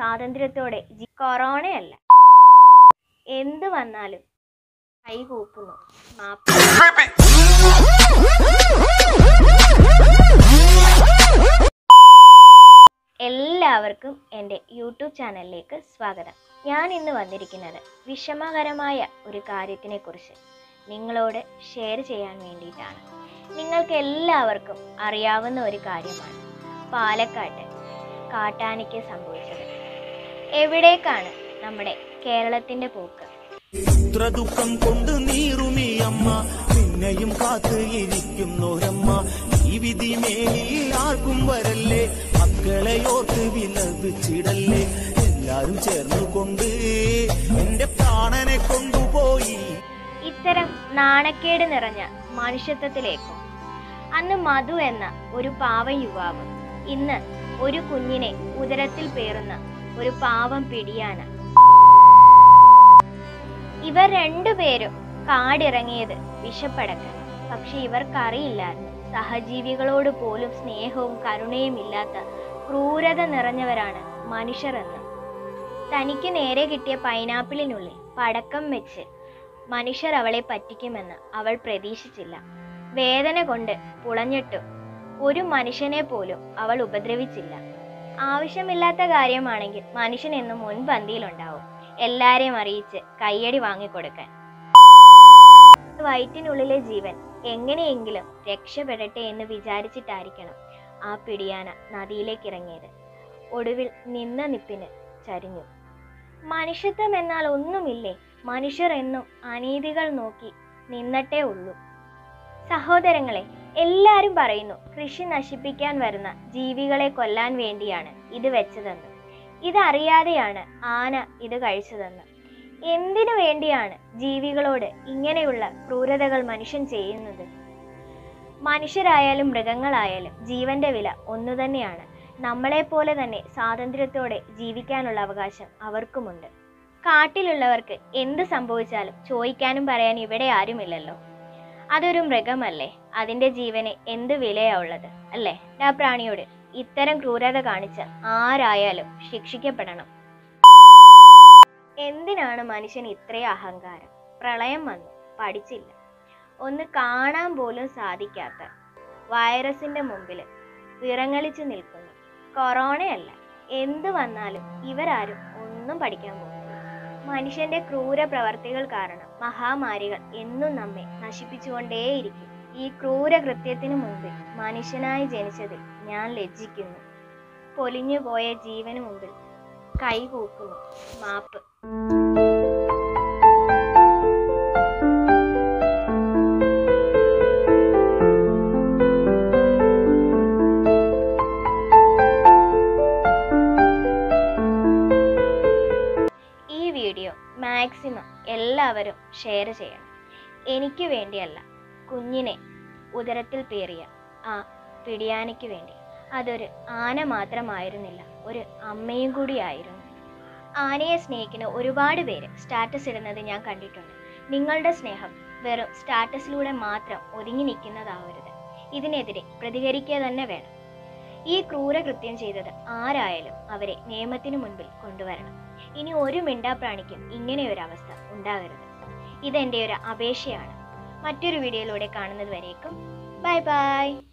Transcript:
സ്വാതന്ത്ര്യത്തോടെ G- കൊറോണയല്ല എന്ത് വന്നാലും കൈകൂപ്പുന്നു മാപ്പ് എല്ലാവർക്കും എൻ്റെ യൂട്യൂബ് ചാനലിലേക്ക് സ്വാഗതം ഞാൻ ഇന്ന് വന്നിരിക്കുന്നത് വിഷമകരമായ ഒരു കാര്യത്തിനെ കുറിച്ച് നിങ്ങളോട് ഷെയർ ചെയ്യാൻ വേണ്ടിയിട്ടാണ് നിങ്ങൾക്ക് എല്ലാവർക്കും അറിയാവുന്ന ഒരു കാര്യമാണ് പാലക്കാട്ട് കാട്ടാനിക്ക് സംഭവിച്ചത് എവിടേക്കാണ് നമ്മുടെ കേരളത്തിൻ്റെ പോക്ക് ഇത്ര ദുഃഖം കൊണ്ട് നീറുമീ അമ്മ നിന്നെയും കാത്ത് ഇരിക്കുന്നൊരമ്മ ഈ വിധി മേലിൽ ആർക്കും വരല്ലേ മക്കളെ ഓർത്ത് വിലപിച്ചിടല്ലേ എല്ലാരും ചേർന്നുകൊണ്ട് എന്റെ പ്രാണനെ കൊണ്ടുപോയി ഇത്തരം നാണക്കേട് നിറഞ്ഞ മനുഷ്യത്വത്തിലേക്കും അന്ന് മധു എന്ന ഒരു പാവം യുവാവ് ഇന്ന് ഒരു കുഞ്ഞിനെ ഉദരത്തിൽ പേറുന്ന ഒരു പാവം പിടിയാന ഇവർ രണ്ടുപേരും കാടിറങ്ങിയത് വിശപ്പടക്കാൻ പക്ഷെ ഇവർക്കറിയില്ലായിരുന്നു സഹജീവികളോട് പോലും സ്നേഹവും കരുണയും ഇല്ലാത്ത ക്രൂരത നിറഞ്ഞവരാണ് മനുഷ്യരെന്ന് തനിക്ക് നേരെ കിട്ടിയ പൈനാപ്പിളിനുള്ളിൽ പടക്കം വെച്ച് മനുഷ്യർ അവളെ പറ്റിക്കുമെന്ന് അവൾ പ്രതീക്ഷിച്ചില്ല വേദന കൊണ്ട് പുളഞ്ഞിട്ടും ഒരു മനുഷ്യനെ പോലും അവൾ ഉപദ്രവിച്ചില്ല ആവശ്യമില്ലാത്ത കാര്യമാണെങ്കിൽ മനുഷ്യൻ എന്നും മുൻപന്തിയിലുണ്ടാവും എല്ലാരെയും അറിയിച്ച് കയ്യടി വാങ്ങിക്കൊടുക്കാൻ വയറ്റിനുള്ളിലെ ജീവൻ എങ്ങനെയെങ്കിലും രക്ഷപ്പെടട്ടെ എന്ന് വിചാരിച്ചിട്ടായിരിക്കണം ആ പിടിയാന നദിയിലേക്ക് ഇറങ്ങിയത് ഒടുവിൽ നിന്ന നിപ്പിന് ചരിഞ്ഞു മനുഷ്യത്വം എന്നാൽ ഒന്നുമില്ലേ മനുഷ്യർ എന്നും അനീതികൾ നോക്കി നിന്നട്ടേ ഉള്ളൂ സഹോദരങ്ങളെ എല്ലാരും പറയുന്നു കൃഷി നശിപ്പിക്കാൻ വരുന്ന ജീവികളെ കൊല്ലാൻ വേണ്ടിയാണ് ഇത് വെച്ചതെന്ന് ഇതറിയാതെയാണ് ആന ഇത് കഴിച്ചതെന്ന് എന്തിനു വേണ്ടിയാണ് ജീവികളോട് ഇങ്ങനെയുള്ള ക്രൂരതകൾ മനുഷ്യൻ ചെയ്യുന്നത് മനുഷ്യരായാലും മൃഗങ്ങളായാലും ജീവന്റെ വില ഒന്നു തന്നെയാണ് നമ്മളെപ്പോലെ തന്നെ സ്വാതന്ത്ര്യത്തോടെ ജീവിക്കാനുള്ള അവകാശം അവർക്കുമുണ്ട് കാട്ടിലുള്ളവർക്ക് എന്ത് സംഭവിച്ചാലും ചോദിക്കാനും പറയാനും ഇവിടെ ആരുമില്ലല്ലോ അതൊരു മൃഗമല്ലേ അതിന്റെ ജീവന് എന്ത് വിലയാ ഉള്ളത് അല്ലേ ആ പ്രാണിയോട് ഇത്തരം ക്രൂരത കാണിച്ച ആരായാലും ശിക്ഷിക്കപ്പെടണം എന്തിനാണ് മനുഷ്യൻ ഇത്രയും അഹങ്കാരം പ്രളയം വന്നു പഠിച്ചില്ല ഒന്ന് കാണാൻ പോലും സാധിക്കാത്ത വൈറസിന്റെ മുമ്പിൽ വിറങ്ങലിച്ചു നിൽക്കുന്നു കൊറോണയല്ല എന്ത് വന്നാലും ഇവരാരും ഒന്നും പഠിക്കാൻ പോകുന്നില്ല മനുഷ്യന്റെ ക്രൂര പ്രവർത്തികൾ കാരണം മഹാമാരികൾ എന്നും നമ്മെ നശിപ്പിച്ചുകൊണ്ടേയിരിക്കും ഈ ക്രൂര കൃത്യത്തിനു മുമ്പിൽ മനുഷ്യനായി ജനിച്ചതിൽ ഞാൻ ലജ്ജിക്കുന്നു പൊലിഞ്ഞു പോയ ജീവന് മുമ്പിൽ കൈകൂക്കുന്നു മാപ്പ് ഈ വീഡിയോ മാക്സിമം എല്ലാവരും ഷെയർ ചെയ്യണം എനിക്ക് വേണ്ടിയല്ല കുഞ്ഞിനെ ഉദരത്തിൽ പേറിയ ആ പിടിയാനയ്ക്ക് വേണ്ടി അതൊരു ആന മാത്രമായിരുന്നില്ല ഒരു അമ്മയും കൂടിയായിരുന്നു ആനയെ സ്നേഹിക്കുന്ന ഒരുപാട് പേര് സ്റ്റാറ്റസ് ഇടുന്നത് ഞാൻ കണ്ടിട്ടുണ്ട് നിങ്ങളുടെ സ്നേഹം വെറും സ്റ്റാറ്റസിലൂടെ മാത്രം ഒതുങ്ങി നിൽക്കുന്നതാവരുത് ഇതിനെതിരെ പ്രതികരിക്കുക തന്നെ വേണം ഈ ക്രൂരകൃത്യം ചെയ്തത് ആരായാലും അവരെ നിയമത്തിനു മുൻപിൽ കൊണ്ടുവരണം ഇനി ഒരു മിണ്ടാപ്രാണിക്കും ഇങ്ങനെയൊരവസ്ഥ ഉണ്ടാകരുത് ഇതെൻ്റെ ഒരു അപേക്ഷയാണ് മറ്റൊരു വീഡിയോയിലൂടെ കാണുന്നത് വരേക്കും ബൈ ബൈ